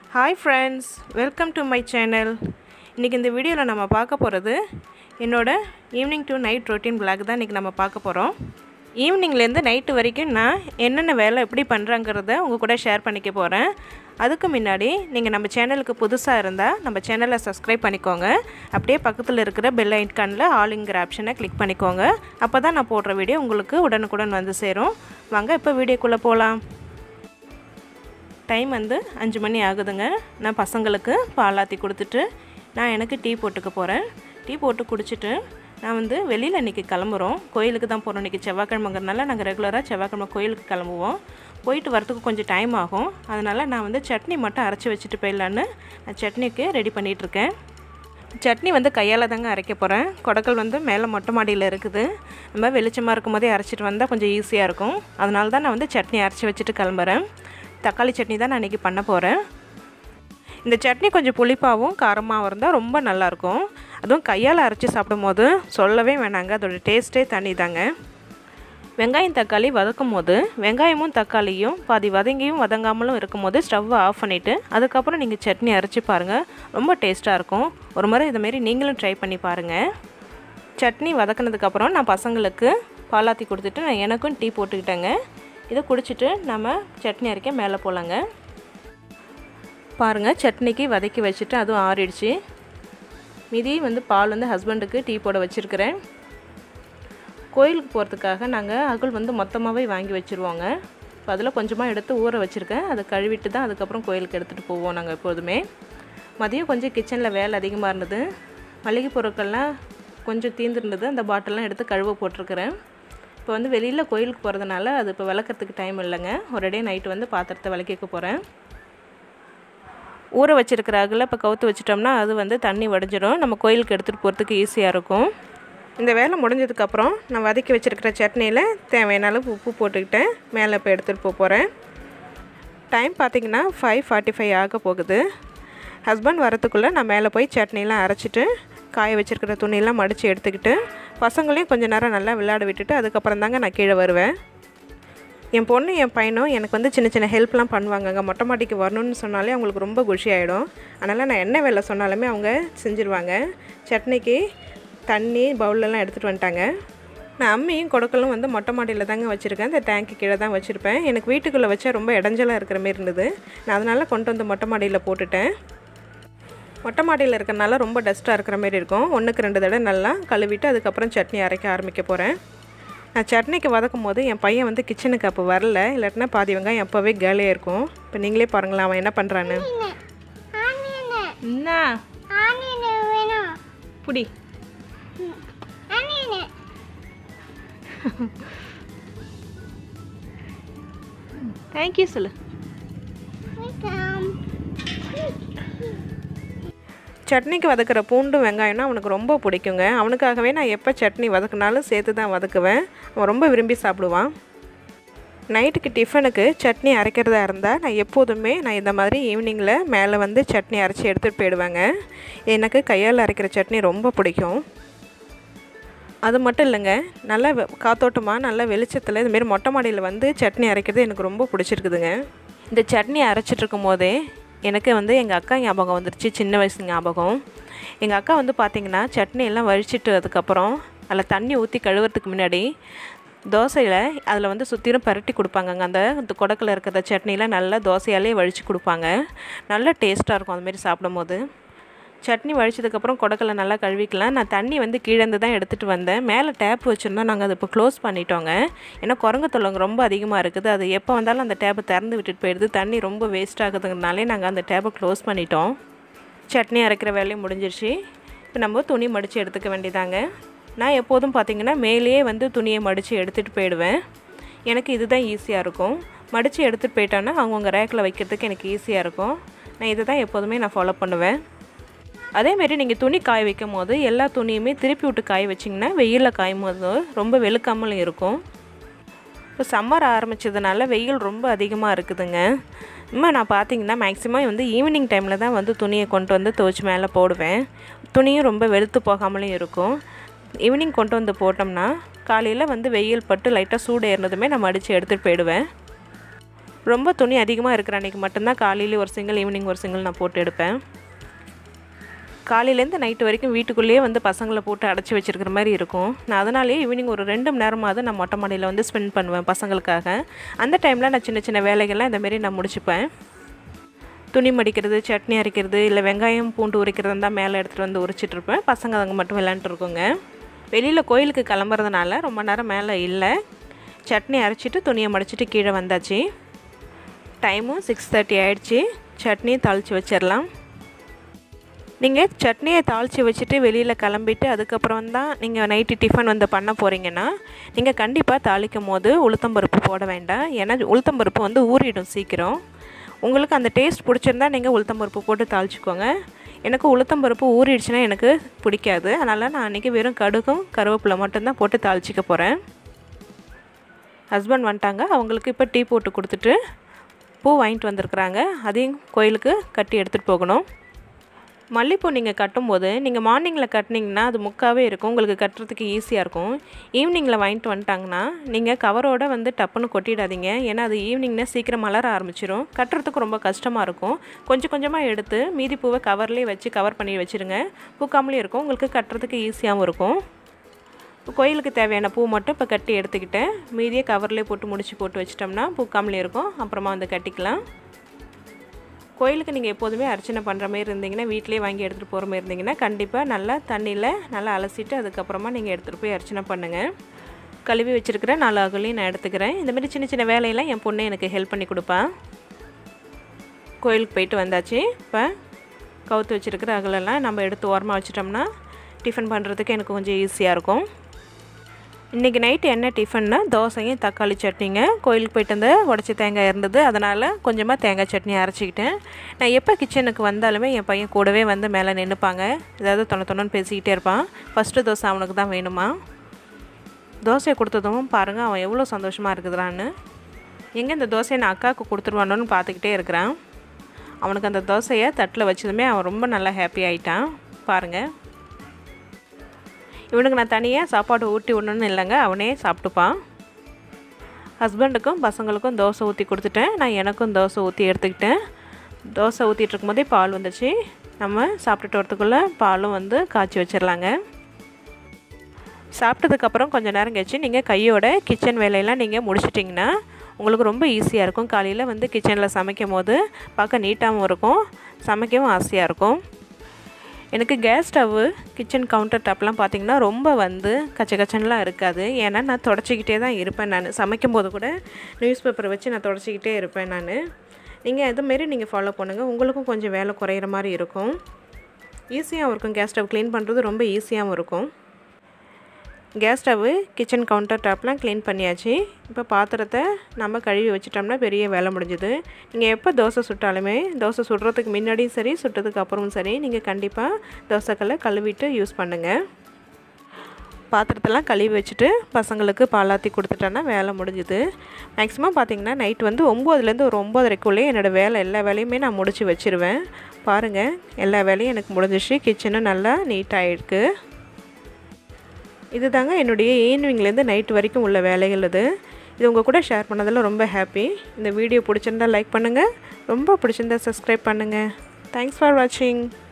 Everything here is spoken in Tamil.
hi friends welcome to my channel இன்றைக்கி இந்த வீடியோவில் நம்ம பார்க்க போகிறது என்னோட evening to night routine vlog தான் இன்றைக்கி நம்ம பார்க்க போகிறோம் ஈவினிங்லேருந்து நைட்டு வரைக்கும் நான் என்னென்ன வேலை எப்படி பண்ணுறேங்கிறத உங்கள் கூட ஷேர் பண்ணிக்க போகிறேன் அதுக்கு முன்னாடி நீங்கள் நம்ம சேனலுக்கு புதுசாக இருந்தால் நம்ம சேனலை சப்ஸ்கிரைப் பண்ணிக்கோங்க அப்படியே பக்கத்தில் இருக்கிற பெல் ஐக்கானில் ஆளுங்கிற ஆப்ஷனை கிளிக் பண்ணிக்கோங்க அப்போ தான் நான் போடுற வீடியோ உங்களுக்கு உடனுக்குடன் வந்து சேரும் வாங்க இப்போ வீடியோக்குள்ளே போகலாம் டைம் வந்து அஞ்சு மணி ஆகுதுங்க நான் பசங்களுக்கு பாலாத்தி கொடுத்துட்டு நான் எனக்கு டீ போட்டுக்க போகிறேன் டீ போட்டு குடிச்சிட்டு நான் வந்து வெளியில் இன்றைக்கி கிளம்புறோம் கோயிலுக்கு தான் போகிறோம் இன்றைக்கி செவ்வாய்க்கிழமைங்கிறனால நாங்கள் ரெகுலராக செவ்வாய்க்கிழமை கோயிலுக்கு கிளம்புவோம் போயிட்டு வரத்துக்கு கொஞ்சம் டைம் ஆகும் அதனால் நான் வந்து சட்னி மட்டும் அரைச்சி வச்சுட்டு போயிடலான்னு நான் சட்னிக்கு ரெடி பண்ணிகிட்ருக்கேன் சட்னி வந்து கையால் தாங்க அரைக்க போகிறேன் கொடக்கல் வந்து மேலே மொட்டை மாடியில் இருக்குது நம்ம வெளிச்சமாக இருக்கும் போதே அரைச்சிட்டு வந்தால் கொஞ்சம் ஈஸியாக இருக்கும் அதனால தான் நான் வந்து சட்னி அரைச்சி வச்சுட்டு கிளம்புறேன் தக்காளி சட்னி தான் நான் இன்றைக்கி பண்ண போகிறேன் இந்த சட்னி கொஞ்சம் புளிப்பாகவும் காரமாகவும் இருந்தால் ரொம்ப நல்லாயிருக்கும் அதுவும் கையால் அரைச்சி சாப்பிடும் போது சொல்லவே வேணாங்க அதோடய டேஸ்ட்டே தனி தாங்க வெங்காயம் தக்காளி வதக்கும் போது வெங்காயமும் தக்காளியும் பாதி வதங்கியும் வதங்காமலும் இருக்கும் போது ஸ்டவ்வை ஆஃப் பண்ணிவிட்டு அதுக்கப்புறம் நீங்கள் சட்னி அரைச்சி பாருங்கள் ரொம்ப டேஸ்ட்டாக இருக்கும் ஒரு முறை இதுமாரி நீங்களும் ட்ரை பண்ணி பாருங்கள் சட்னி வதக்கினதுக்கப்புறம் நான் பசங்களுக்கு பாலாத்தி கொடுத்துட்டு நான் எனக்கும் டீ போட்டுக்கிட்டேங்க இதை குடிச்சிட்டு நம்ம சட்னி அரைக்க மேலே போகலாங்க பாருங்கள் சட்னிக்கு வதக்கி வச்சுட்டு அதுவும் ஆறிடுச்சு மீதி வந்து பால் வந்து ஹஸ்பண்டுக்கு டீ போட வச்சுருக்கிறேன் கோயிலுக்கு போகிறதுக்காக நாங்கள் அகுல் வந்து மொத்தமாகவே வாங்கி வச்சுருவோங்க இப்போ அதில் கொஞ்சமாக எடுத்து ஊற வச்சுருக்கேன் அதை கழுவிட்டு தான் அதுக்கப்புறம் கோயிலுக்கு எடுத்துகிட்டு போவோம் நாங்கள் எப்போதுமே மதியம் கொஞ்சம் கிச்சனில் வேலை அதிகமாக இருந்தது மளிகை பொருட்கள்லாம் கொஞ்சம் தீர்ந்துருந்தது அந்த பாட்டிலாம் எடுத்து கழுவ போட்டிருக்கிறேன் இப்போ வந்து வெளியில் கோயிலுக்கு போகிறதுனால அது இப்போ விளக்கறதுக்கு டைம் இல்லைங்க ஒரேடே நைட்டு வந்து பாத்திரத்தை விளக்கிக்க போகிறேன் ஊற வச்சுருக்கிற அகில் இப்போ கவுத்து வச்சிட்டோம்னா அது வந்து தண்ணி வடிஞ்சிடும் நம்ம கோயிலுக்கு எடுத்துகிட்டு போகிறதுக்கு ஈஸியாக இருக்கும் இந்த வேலை முடிஞ்சதுக்கப்புறம் நான் வதக்கி வச்சுருக்கிற சட்னியில் தேவையான அளவு உப்பு போட்டுக்கிட்டேன் மேலே இப்போ எடுத்துகிட்டு போக போகிறேன் டைம் பார்த்திங்கன்னா ஃபைவ் ஃபார்ட்டி ஃபைவ் ஆக போகுது ஹஸ்பண்ட் வரத்துக்குள்ளே நான் மேலே போய் சட்னிலாம் அரைச்சிட்டு காய வச்சுருக்கிற துணியெல்லாம் மடித்து எடுத்துக்கிட்டு பசங்களையும் கொஞ்சம் நேரம் நல்லா விளையாட விட்டுட்டு அதுக்கப்புறம் தாங்க நான் கீழே வருவேன் என் பொண்ணு என் பையனும் எனக்கு வந்து சின்ன சின்ன ஹெல்ப்லாம் பண்ணுவாங்க அங்கே மொட்டை மாடிக்கு வரணும்னு சொன்னாலே அவங்களுக்கு ரொம்ப குஷி ஆகிடும் அதனால் நான் என்ன வேலை சொன்னாலுமே அவங்க செஞ்சுருவாங்க சட்னிக்கு தண்ணி பவுலெல்லாம் எடுத்துகிட்டு வந்துட்டாங்க நான் அம்மியும் கொடுக்கலும் வந்து மொட்டை மாடியில் தாங்க வச்சுருக்கேன் இந்த டேங்க்கு கீழே தான் வச்சுருப்பேன் எனக்கு வீட்டுக்குள்ளே வச்சா ரொம்ப இடைஞ்சலாக இருக்கிற மாரி இருந்தது நான் அதனால் கொண்டு வந்து மொட்டை மாடியில் போட்டுட்டேன் மொட்டை மாடியில் இருக்கிறனால ரொம்ப டஸ்ட்டாக இருக்கிற மாரி இருக்கும் ஒன்றுக்கு ரெண்டு தடவை நல்லா கழுவிட்டு அதுக்கப்புறம் சட்னி அரைக்க ஆரம்பிக்க போகிறேன் நான் சட்னிக்கு வதக்கும் போது என் பையன் வந்து கிச்சனுக்கு அப்போ வரல இல்லாட்டினா பாதி வெங்காயம் அப்போவே கேலியாக இருக்கும் இப்போ நீங்களே பாருங்களேன் அவன் என்ன பண்ணுறான்னு என்ன புடி தேங்க்யூ சொல்லு சட்னிக்கு வதக்கிற பூண்டும் வெங்காயம்னா அவனுக்கு ரொம்ப பிடிக்குங்க அவனுக்காகவே நான் எப்போ சட்னி வதக்குனாலும் சேர்த்து தான் வதக்குவேன் அவன் ரொம்ப விரும்பி சாப்பிடுவான் நைட்டுக்கு டிஃபனுக்கு சட்னி அரைக்கிறதா இருந்தால் நான் எப்போதுமே நான் இந்த மாதிரி ஈவினிங்கில் மேலே வந்து சட்னி அரைச்சி எடுத்துகிட்டு போயிடுவேங்க எனக்கு கையால் அரைக்கிற சட்னி ரொம்ப பிடிக்கும் அது மட்டும் இல்லைங்க நல்லா வெ- காத்தோட்டமாக நல்லா வெளிச்சத்தில் இதுமாரி மொட்டை மாடியில் வந்து சட்னி அரைக்கிறது எனக்கு ரொம்ப பிடிச்சிருக்குதுங்க இந்த சட்னி அரைச்சிட்டு இருக்கும் போதே எனக்கு வந்து எங்கள் அக்கா ஞாபகம் வந்துருச்சு சின்ன வயசு ஞாபகம் எங்கள் அக்கா வந்து பார்த்திங்கன்னா சட்னி எல்லாம் வழிச்சிட்டு அதுக்கப்புறம் அதில் தண்ணி ஊற்றி கழுவுறதுக்கு முன்னாடி தோசையில் அதில் வந்து சுற்றிலும் பரட்டி கொடுப்பாங்கங்க அந்த குடக்கில் இருக்கிற சட்னியில் நல்லா தோசையாலே வழித்து கொடுப்பாங்க நல்ல டேஸ்ட்டாக இருக்கும் அதுமாரி சாப்பிடும்போது சட்னி வழிச்சதுக்கப்புறம் குடக்கல நல்லா கழுவிக்கலாம் நான் தண்ணி வந்து கீழேருந்து தான் எடுத்துகிட்டு வந்தேன் மேலே டேப் வச்சுருந்தோம் நாங்கள் அதை இப்போ க்ளோஸ் பண்ணிட்டோங்க ஏன்னா குரங்கு தொல்லைங்க ரொம்ப அதிகமாக இருக்குது அது எப்போ வந்தாலும் அந்த டேப்பை திறந்து விட்டுட்டு போயிடுது தண்ணி ரொம்ப வேஸ்ட் ஆகுதுங்கிறனாலே நாங்கள் அந்த டேப்பை க்ளோஸ் பண்ணிட்டோம் சட்னி அரைக்கிற வேலையும் முடிஞ்சிருச்சு இப்போ நம்ம துணி மடித்து எடுத்துக்க வேண்டியதாங்க நான் எப்போதும் பார்த்திங்கன்னா மேலேயே வந்து துணியை மடித்து எடுத்துகிட்டு போயிடுவேன் எனக்கு இதுதான் ஈஸியாக இருக்கும் மடித்து எடுத்துகிட்டு போயிட்டோன்னா அவங்கவுங்க ரேக்கில் வைக்கிறதுக்கு எனக்கு ஈஸியாக இருக்கும் நான் இதை தான் எப்போதுமே நான் ஃபாலோ பண்ணுவேன் அதேமாரி நீங்கள் துணி காய வைக்கும் போது எல்லா துணியுமே திருப்பி விட்டு காய வச்சிங்கன்னா வெயிலில் காயும் போது ரொம்ப வெளுக்காமலும் இருக்கும் இப்போ சம்மர் ஆரம்பித்ததுனால வெயில் ரொம்ப அதிகமாக இருக்குதுங்க இம்மா நான் பார்த்தீங்கன்னா மேக்ஸிமம் வந்து ஈவினிங் டைமில் தான் வந்து துணியை கொண்டு வந்து துவைச்சி மேலே போடுவேன் துணியும் ரொம்ப வெளுத்து போகாமலும் இருக்கும் ஈவினிங் கொண்டு வந்து போட்டோம்னா காலையில் வந்து வெயில் பட்டு லைட்டாக சூடு ஏறினதுமே நான் மடித்து எடுத்துகிட்டு போயிடுவேன் ரொம்ப துணி அதிகமாக இருக்கிற அன்றைக்கி மட்டும்தான் காலையில ஒரு சிங்கிள் ஈவினிங் ஒரு சிங்கிள் நான் போட்டு எடுப்பேன் காலையிலேருந்து நைட்டு வரைக்கும் வீட்டுக்குள்ளேயே வந்து பசங்களை போட்டு அடைச்சி வச்சிருக்கிற மாதிரி இருக்கும் நான் அதனாலேயே ஈவினிங் ஒரு ரெண்டு மணி நேரமாவது நான் மொட்டை மாடியில் வந்து ஸ்பெண்ட் பண்ணுவேன் பசங்களுக்காக அந்த டைமில் நான் சின்ன சின்ன வேலைகள்லாம் இந்தமாரி நான் முடிச்சுப்பேன் துணி மடிக்கிறது சட்னி அரைக்கிறது இல்லை வெங்காயம் பூண்டு உரிக்கிறது தான் மேலே எடுத்துகிட்டு வந்து உரிச்சிட்ருப்பேன் பசங்க அங்கே மட்டும் விளாண்டுருக்குங்க வெளியில் கோயிலுக்கு கிளம்புறதுனால ரொம்ப நேரம் மேலே இல்லை சட்னி அரைச்சிட்டு துணியை மடிச்சிட்டு கீழே வந்தாச்சு டைமும் சிக்ஸ் தேர்ட்டி ஆயிடுச்சு சட்னியை தாளித்து வச்சிடலாம் நீங்கள் சட்னியை தாளித்து வச்சுட்டு வெளியில் கிளம்பிட்டு அதுக்கப்புறம் தான் நீங்கள் நைட்டு டிஃபன் வந்து பண்ண போகிறீங்கன்னா நீங்கள் கண்டிப்பாக தாளிக்கும் போது உளுத்தம்பருப்பு போட வேண்டாம் ஏன்னா உளுத்தம்பருப்பு வந்து ஊறிடும் சீக்கிரம் உங்களுக்கு அந்த டேஸ்ட் பிடிச்சிருந்தா நீங்கள் உளுத்தம்பருப்பு போட்டு தாளிச்சிக்கோங்க எனக்கு உளுத்தம்பருப்பு ஊறிடுச்சுன்னா எனக்கு பிடிக்காது அதனால் நான் அன்றைக்கி வெறும் கடுகும் கருவேப்பிலை மட்டும்தான் போட்டு தாளிச்சிக்க போகிறேன் ஹஸ்பண்ட் வந்துட்டாங்க அவங்களுக்கு இப்போ டீ போட்டு கொடுத்துட்டு பூ வாங்கிட்டு வந்திருக்குறாங்க அதையும் கோயிலுக்கு கட்டி எடுத்துகிட்டு போகணும் மல்லிப்பூ நீங்கள் கட்டும்போது நீங்கள் மார்னிங்கில் கட்டினீங்கன்னா அது முக்காவே இருக்கும் உங்களுக்கு கட்டுறதுக்கு ஈஸியாக இருக்கும் ஈவினிங்கில் வாங்கிட்டு வந்துட்டாங்கன்னா நீங்கள் கவரோடு வந்து டப்புன்னு கொட்டிடாதீங்க ஏன்னா அது ஈவினிங்னா சீக்கிரம் மலர ஆரம்பிச்சிடும் கட்டுறதுக்கு ரொம்ப கஷ்டமாக இருக்கும் கொஞ்சம் கொஞ்சமாக எடுத்து மீதி பூவை கவர்லேயே வச்சு கவர் பண்ணி வச்சுருங்க பூக்காமலே இருக்கும் உங்களுக்கு கட்டுறதுக்கு ஈஸியாகவும் இருக்கும் கோயிலுக்கு தேவையான பூ மட்டும் இப்போ கட்டி எடுத்துக்கிட்டேன் மீதியே கவர்லேயே போட்டு முடிச்சு போட்டு வச்சிட்டோம்னா பூக்காமலே இருக்கும் அப்புறமா வந்து கட்டிக்கலாம் கோயிலுக்கு நீங்கள் எப்போதுமே அர்ச்சனை பண்ணுற மாதிரி இருந்தீங்கன்னா வீட்டிலே வாங்கி எடுத்துகிட்டு போகிற மாதிரி இருந்தீங்கன்னா கண்டிப்பாக நல்லா தண்ணியில் நல்லா அலசிட்டு அதுக்கப்புறமா நீங்கள் எடுத்துகிட்டு போய் அர்ச்சனை பண்ணுங்கள் கழுவி வச்சுருக்கிற நாலு அகலையும் நான் எடுத்துக்கிறேன் இந்த மாதிரி சின்ன சின்ன வேலையெல்லாம் என் பொண்ணு எனக்கு ஹெல்ப் பண்ணி கொடுப்பா கோயிலுக்கு போயிட்டு வந்தாச்சு இப்போ கவுத்து வச்சுருக்கிற அகலெல்லாம் நம்ம எடுத்து ஓரமாக வச்சிட்டோம்னா டிஃபன் பண்ணுறதுக்கு எனக்கு கொஞ்சம் ஈஸியாக இருக்கும் இன்றைக்கி நைட்டு என்ன டிஃபன்னா தோசையும் தக்காளி சட்னிங்க கோயிலுக்கு போயிட்டு வந்து உடச்சி தேங்காய் இருந்தது அதனால் கொஞ்சமாக தேங்காய் சட்னி அரைச்சிக்கிட்டேன் நான் எப்போ கிச்சனுக்கு வந்தாலுமே என் பையன் கூடவே வந்து மேலே நின்றுப்பாங்க ஏதாவது தொண தொணன்னு பேசிக்கிட்டே இருப்பான் ஃபஸ்ட்டு தோசை அவனுக்கு தான் வேணுமா தோசையை கொடுத்ததும் பாருங்கள் அவன் எவ்வளோ சந்தோஷமாக இருக்குதுறான்னு எங்கே இந்த தோசையை நான் அக்காவுக்கு கொடுத்துருவானோன்னு பார்த்துக்கிட்டே இருக்கிறான் அவனுக்கு அந்த தோசையை தட்டில் வச்சதுமே அவன் ரொம்ப நல்லா ஹாப்பி ஆகிட்டான் பாருங்கள் இவனுக்கு நான் தனியாக சாப்பாடு ஊட்டி விடணுன்னு இல்லைங்க அவனே சாப்பிட்டுப்பான் ஹஸ்பண்டுக்கும் பசங்களுக்கும் தோசை ஊற்றி கொடுத்துட்டேன் நான் எனக்கும் தோசை ஊற்றி எடுத்துக்கிட்டேன் தோசை ஊற்றிட்டு இருக்கும்போதே பால் வந்துச்சு நம்ம சாப்பிட்டுட்டு வரத்துக்குள்ளே பாலும் வந்து காய்ச்சி வச்சிடலாங்க சாப்பிட்டதுக்கப்புறம் கொஞ்சம் நேரம் கழிச்சு நீங்கள் கையோட கிச்சன் வேலையெல்லாம் நீங்கள் முடிச்சிட்டிங்கன்னா உங்களுக்கு ரொம்ப ஈஸியாக இருக்கும் காலையில் வந்து கிச்சனில் சமைக்கும் போது பார்க்க நீட்டாகவும் இருக்கும் சமைக்கவும் ஆசையாக இருக்கும் எனக்கு கேஸ் ஸ்டவ்வு கிச்சன் கவுண்டர் டாப்லாம் பார்த்திங்கன்னா ரொம்ப வந்து கச்ச கச்சன்லாம் இருக்காது ஏன்னா நான் தொடச்சிக்கிட்டே தான் இருப்பேன் நான் சமைக்கும் போது கூட நியூஸ் பேப்பரை வச்சு நான் தொடச்சிக்கிட்டே இருப்பேன் நான் நீங்கள் இதுமாரி நீங்கள் ஃபாலோ பண்ணுங்கள் உங்களுக்கும் கொஞ்சம் வேலை குறையிற மாதிரி இருக்கும் ஈஸியாகவும் இருக்கும் கேஸ் ஸ்டவ் க்ளீன் பண்ணுறது ரொம்ப ஈஸியாகவும் இருக்கும் கேஸ் ஸ்டவ்வு கிச்சன் கவுண்டர் டாப்லாம் க்ளீன் பண்ணியாச்சு இப்போ பாத்திரத்தை நம்ம கழுவி வச்சிட்டோம்னா பெரிய வேலை முடிஞ்சுது நீங்கள் எப்போ தோசை சுட்டாலுமே தோசை சுடுறதுக்கு முன்னாடியும் சரி சுட்டதுக்கு அப்புறமும் சரி நீங்கள் கண்டிப்பாக தோசைக்கல்லை கழுவிட்டு யூஸ் பண்ணுங்கள் பாத்திரத்தெல்லாம் கழுவி வச்சுட்டு பசங்களுக்கு பாலாத்தி கொடுத்துட்டேன்னா வேலை முடிஞ்சுது மேக்ஸிமம் பார்த்திங்கன்னா நைட் வந்து ஒம்போதுலேருந்து ஒரு ஒம்போதரைக்குள்ளே என்னோடய வேலை எல்லா வேலையுமே நான் முடிச்சு வச்சுருவேன் பாருங்கள் எல்லா வேலையும் எனக்கு முடிஞ்சிச்சு கிச்சனும் நல்லா நீட்டாக இருக்குது இது தாங்க என்னுடைய ஈவினிங்லேருந்து நைட் வரைக்கும் உள்ள வேலைகள் இது இது உங்கள் கூட ஷேர் பண்ணதில் ரொம்ப ஹாப்பி இந்த வீடியோ பிடிச்சிருந்தா லைக் பண்ணுங்கள் ரொம்ப பிடிச்சிருந்தா சப்ஸ்கிரைப் பண்ணுங்கள் தேங்க்ஸ் ஃபார் வாட்சிங்